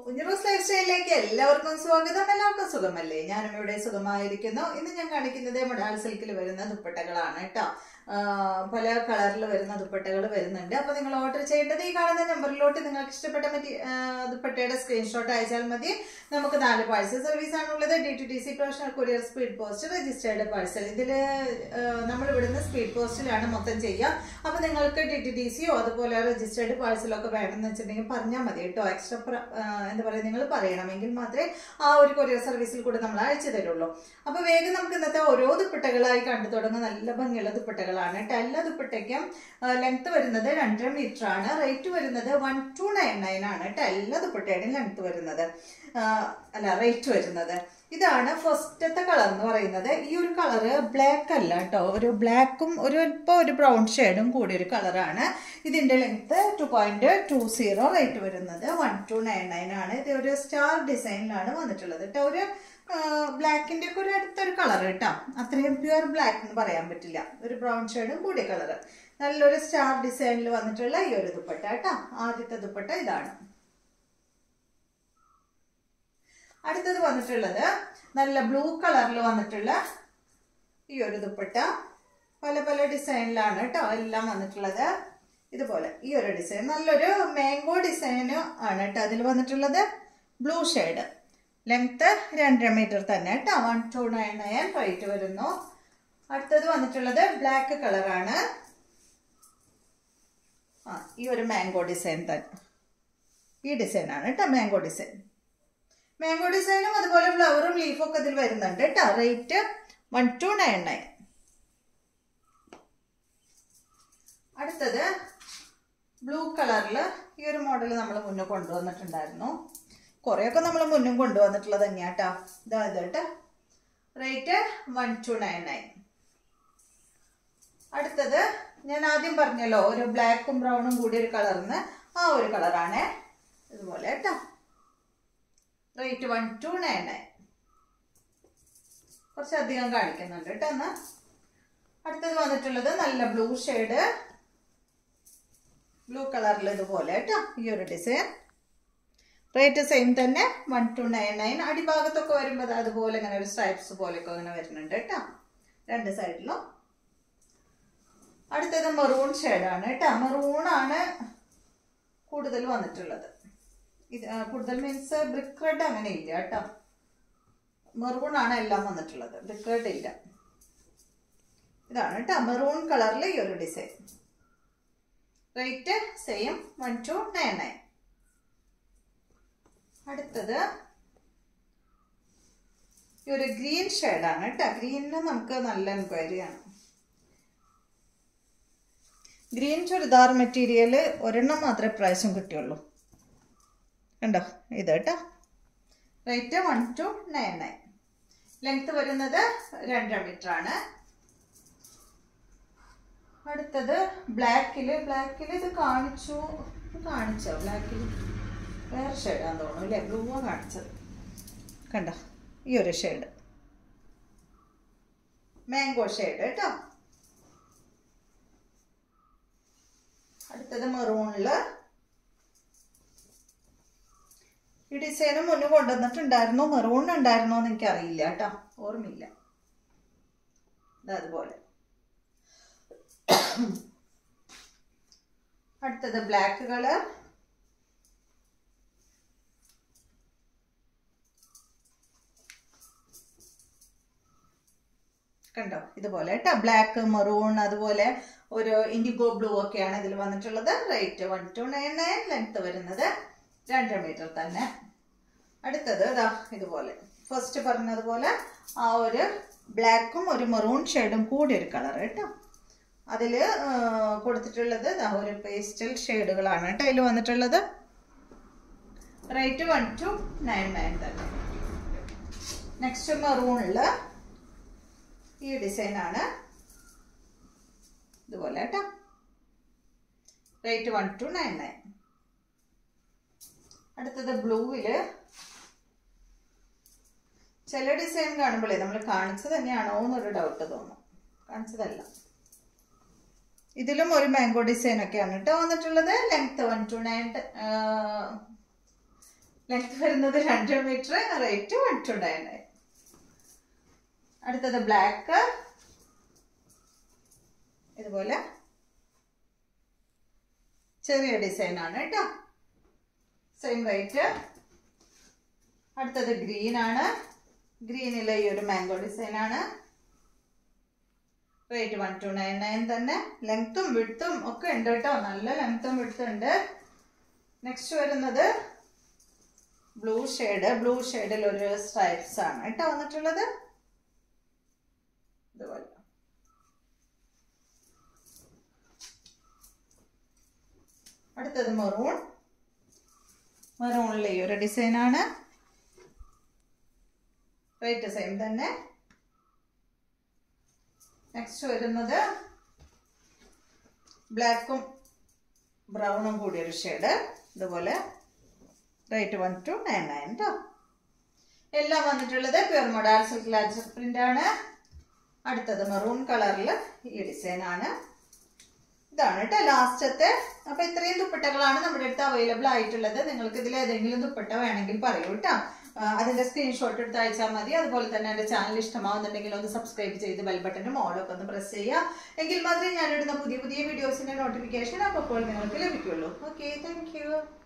കുഞ്ഞുറോസ് life സ്റ്റൈലിലേക്ക് എല്ലാവർക്കും സ്വാഗതം എല്ലാവർക്കും സുഖമല്ലേ ഞാനും ഇവിടെ സുഖമായിരിക്കുന്നു ഇന്ന് ഞാൻ കാണിക്കുന്നത് മൊഡാൾ സിൽക്കിൽ വരുന്ന ദുപ്പട്ടകളാണ് കേട്ടോ പല കളറിൽ വരുന്ന ദുപ്പട്ടകൾ വരുന്നുണ്ട് അപ്പോൾ നിങ്ങൾ ഓർഡർ ചെയ്യേണ്ടത് ഈ കാണുന്ന നമ്പറിലോട്ട് നിങ്ങൾക്ക് ഇഷ്ടപ്പെട്ട മറ്റേ ദുപ്പട്ടയുടെ സ്ക്രീൻഷോട്ട് അയച്ചാൽ മതി നമുക്ക് നാല് പാഴ്സൽ സർവീസ് ആണുള്ളത് D T D C professional courier speed post registered parcel ഇതിൽ നമ്മൾ ഇവിടുന്ന് സ്പീഡ് പോസ്റ്റിലാണ് മൊത്തം ചെയ്യുക അപ്പോൾ നിങ്ങൾക്ക് ഡി ടി ഡി സിയോ അതുപോലെ രജിസ്റ്റേർഡ് പാഴ്സലോ ഒക്കെ വേണമെന്ന് വെച്ചിട്ടുണ്ടെങ്കിൽ പറഞ്ഞാൽ മതി കേട്ടോ എക്സ്ട്രാ എന്താ പറയുക നിങ്ങൾ പറയണമെങ്കിൽ മാത്രമേ ആ ഒരു കൊറിയർ സർവീസിൽ കൂടെ നമ്മൾ അയച്ചു തരുള്ളൂ അപ്പോൾ വേഗം നമുക്ക് ഇന്നത്തെ ഓരോ ദുപ്പട്ടകളായി കണ്ടു തുടങ്ങുന്ന നല്ല ഭംഗിയുള്ള ദുപ്പട്ടകളാണ് കേട്ടോ എല്ലാ ദുപ്പട്ടയ്ക്കും ലെങ്ത് വരുന്നത് രണ്ടര മീറ്റർ ആണ് റേറ്റ് വരുന്നത് വൺ ടു നയൻ നയൻ ആണ് കേട്ടോ എല്ലാ ദുപ്പട്ടയുടെയും ലെങ്ത് വരുന്നത് അല്ല റേറ്റ് വരുന്നത് ഇതാണ് ഫസ്റ്റത്തെ കളർ എന്ന് പറയുന്നത് ഈ ഒരു കളറ് ബ്ലാക്ക് അല്ല കേട്ടോ ഒരു ബ്ലാക്കും ഒരു അല്പം ഒരു ബ്രൗൺ ഷെയ്ഡും കൂടി ഒരു കളറാണ് ഇതിന്റെ length two point two zero rate വരുന്നത് വൺ ടു നയൻ നയൻ ആണ് ഇത് ഒരു സ്റ്റാർ ഡിസൈനിലാണ് വന്നിട്ടുള്ളത് കേട്ടോ ഒരു ബ്ലാക്കിന്റെ ഒക്കെ ഒരു അടുത്തൊരു കളർ കേട്ടോ അത്രയും പ്യുവർ ബ്ലാക്ക് എന്ന് പറയാൻ പറ്റില്ല ഒരു ബ്രൗൺ ഷെയ്ഡും കൂടിയ കളർ നല്ലൊരു സ്റ്റാർ ഡിസൈനിൽ വന്നിട്ടുള്ള ഈ ഒരു ദുപ്പട്ട കേട്ടോ ആദ്യത്തെ ദുപ്പട്ട ഇതാണ് അടുത്തത് വന്നിട്ടുള്ളത് നല്ല ബ്ലൂ കളറിൽ വന്നിട്ടുള്ള ഈ ഒരു ദുപ്പട്ട പല പല ഡിസൈനിലാണ് കേട്ടോ എല്ലാം വന്നിട്ടുള്ളത് ഇതുപോലെ ഈ ഒരു ഡിസൈൻ നല്ലൊരു മാംഗോ ഡിസൈന് ആണ് കേട്ടോ അതിൽ വന്നിട്ടുള്ളത് ബ്ലൂ ഷെയ്ഡ് ലെങ്ത്ത് രണ്ടര മീറ്റർ തന്നെ കേട്ടോ one two nine nine rate വരുന്നു അടുത്തത് വന്നിട്ടുള്ളത് ബ്ലാക്ക് കളറാണ് ആ ഈ ഒരു മാംഗോ ഡിസൈൻ തന്നെ ഈ ഡിസൈനാണ് കേട്ടോ മാംഗോ ഡിസൈൻ മാംഗോ ഡിസൈനും അതുപോലെ ഫ്ലവറും ലീഫും ഒക്കെ ഇതിൽ വരുന്നുണ്ട് കേട്ടോ rate one two nine nine അടുത്തത് ബ്ലൂ കളറിൽ ഈ ഒരു മോഡൽ നമ്മൾ മുന്നേ കൊണ്ടുവന്നിട്ടുണ്ടായിരുന്നു കുറേയൊക്കെ നമ്മൾ മുന്നും കൊണ്ടുവന്നിട്ടുള്ളത് തന്നെയാട്ടോ ഇതാ ഇത് കേട്ടോ rate one two nine nine അടുത്തത് ഞാൻ ആദ്യം പറഞ്ഞല്ലോ ഒരു ബ്ലാക്കും ബ്രൗണും കൂടി ഒരു കളറിന്ന് ആ ഒരു കളറാണ് ഇതുപോലെ കേട്ടോ rate one two nine nine കുറച്ചധികം കാണിക്കുന്നുണ്ട് കേട്ടോ ഒന്ന് അടുത്തത് വന്നിട്ടുള്ളത് നല്ല ബ്ലൂ ഷെയ്ഡ് ബ്ലൂ കളറിൽ ഇതുപോലെ കേട്ടോ ഈ ഒരു ഡിസൈൻ റേറ്റ് സെയിം തന്നെ വൺ ടു നയൻ നയൻ അടിഭാഗത്തൊക്കെ വരുമ്പോൾ അതുപോലെ ഇങ്ങനെ ഒരു സ്ട്രൈപ്സ് പോലെയൊക്കെ ഇങ്ങനെ വരുന്നുണ്ട് കേട്ടോ രണ്ട് സൈഡിലും അടുത്തത് മെറൂൺ ഷെയ്ഡാണ് കേട്ടോ മെറൂൺ ആണ് കൂടുതൽ വന്നിട്ടുള്ളത് ഇത് കൂടുതൽ മീൻസ് ബ്രിക്ക് റെഡ് അങ്ങനെ ഇല്ല കേട്ടോ മെറൂൺ ആണ് എല്ലാം വന്നിട്ടുള്ളത് ബ്രിക്ക് റെഡ് ഇല്ല ഇതാണ് കേട്ടോ മെറൂൺ കളറിൽ ഈ ഒരു design rate same one two nine nine അടുത്തത് ഈ ഒരു ഗ്രീൻ ഷെയ്ഡാണ് കേട്ടോ ഗ്രീനിന് നമുക്ക് നല്ല എൻക്വയറിയാണ് ഗ്രീൻ ചുരിദാർ മെറ്റീരിയൽ ഒരെണ്ണം മാത്രമേ പ്രാവശ്യം കിട്ടിയുള്ളൂ കണ്ടോ ഇത് കേട്ടോ rate one two nine nine length വരുന്നത് രണ്ടര മീറ്റർ ആണ് അടുത്തത് ബ്ലാക്കിൽ ബ്ലാക്കിൽ ഇത് കാണിച്ചു കാണിച്ചോ ബ്ലാക്കിൽ വേറെ ഷെയ്ഡാന്ന് തോന്നുന്നു അല്ലേ ബ്ലൂ കാണിച്ചത് കണ്ടോ ഈ ഒരു ഷെയ്ഡ് മാംഗോ ഷെയ്ഡ് കേട്ടോ അടുത്തത് മെറൂണില് ഈ ഡിസൈന് മുന്നേ കൊണ്ടുവന്നിട്ടുണ്ടായിരുന്നു മെറൂൺ ഉണ്ടായിരുന്നോ എന്ന് എനിക്കറിയില്ല കേട്ടോ ഓർമ്മയില്ല അതുപോലെ അടുത്തത് ബ്ലാക്ക് കളർ കണ്ടോ ഇതുപോലെ കേട്ടോ ബ്ലാക്ക് മെറൂൺ അതുപോലെ ഒരു ഇൻഡിഗോ ബ്ലൂ ഒക്കെയാണ് ഇതിൽ വന്നിട്ടുള്ളത് rate one two nine nine length വരുന്നത് രണ്ടര മീറ്റർ തന്നെ അടുത്തത് ഇതാ ഇതുപോലെ ഫസ്റ്റ് പറഞ്ഞതുപോലെ ആ ഒരു ബ്ലാക്കും ഒരു മെറൂൺ ഷെയ്ഡും കൂടി ഒരു കളർ കേട്ടോ അതിൽ കൊടുത്തിട്ടുള്ളത് ഇതാ ഒരു പേസ്റ്റൽ ഷെയ്ഡുകളാണ് കേട്ടോ അതിൽ വന്നിട്ടുള്ളത് rate one two nine nine തന്നെ നെക്സ്റ്റ് മെറൂണിൽ ഈ ഡിസൈനാണ് ഇതുപോലെ കേട്ടോ rate one two nine nine അടുത്തത് ബ്ലൂവില് ചില ഡിസൈൻ കാണുമ്പോഴേ നമ്മൾ കാണിച്ചത് തന്നെയാണോ എന്നൊരു ഡൗട്ട് തോന്നും കാണിച്ചതല്ല ഇതിലും ഒരു മാംഗോ ഡിസൈൻ ഒക്കെയാണ് കേട്ടോ വന്നിട്ടുള്ളത് length one two nine length വരുന്നത് രണ്ട് metre rate one two nine nine അടുത്തത് ബ്ലാക്ക് ഇതുപോലെ ചെറിയ ഡിസൈൻ ആണ് കേട്ടോ സെയിം റേറ്റ് അടുത്തത് ഗ്രീൻ ആണ് ഗ്രീനിലെ ഈ ഒരു മാംഗോ ഡിസൈൻ ആണ് rate one two nine nine തന്നെ ലെങ്ത്തും വിടുത്തും ഒക്കെ ഉണ്ട് കേട്ടോ നല്ല ലെങ്ത്തും വിടുത്തും ഉണ്ട് നെക്സ്റ്റ് വരുന്നത് ബ്ലൂ ഷെയ്ഡ് ബ്ലൂ ഷെയ്ഡിൽ ഒരു സ്ട്രൈപ്സ് ആണ് കേട്ടോ വന്നിട്ടുള്ളത് ഇതുപോലെ അടുത്തത് മെറൂൺ മെറൂണിലെ ഈ ഒരു ഡിസൈൻ ആണ് റേറ്റ് സെയിം തന്നെ നെക്സ്റ്റ് വരുന്നത് ബ്ലാക്കും ബ്രൗണും കൂടിയ ഒരു ഷെയ്ഡ് ഇതുപോലെ rate one two nine nine കേട്ടോ എല്ലാം വന്നിട്ടുള്ളത് pure modal silk larger print ആണ് അടുത്തത് മെറൂൺ കളറിൽ ഈ ഡിസൈൻ ആണ് ഇതാണ് കേട്ടോ ലാസ്റ്റത്തെ അപ്പൊ ഇത്രയും ദുപ്പട്ടകളാണ് നമ്മുടെ അടുത്ത് അവൈലബിൾ ആയിട്ടുള്ളത് നിങ്ങൾക്ക് ഇതിൽ ഏതെങ്കിലും ദുപ്പട്ട വേണമെങ്കിൽ പറയൂ കേട്ടോ ആ, അതിന്റെ സ്ക്രീൻഷോട്ട് എടുത്ത് അയച്ചാൽ മതി അതുപോലെ തന്നെ എന്റെ ചാനൽ ഇഷ്ടമാവുന്നുണ്ടെങ്കിൽ ഒന്ന് സബ്സ്ക്രൈബ് ചെയ്ത് ബെൽ ബട്ടനും ഓളൊക്കെ ഒന്ന് പ്രസ് ചെയ്യുക എങ്കിൽ മാത്രമേ ഞാനിടുന്ന പുതിയ പുതിയ വീഡിയോസിന്റെ നോട്ടിഫിക്കേഷൻ അപ്പോൾ നിങ്ങൾക്ക് ലഭിക്കുള്ളൂ ഓക്കെ താങ്ക് യു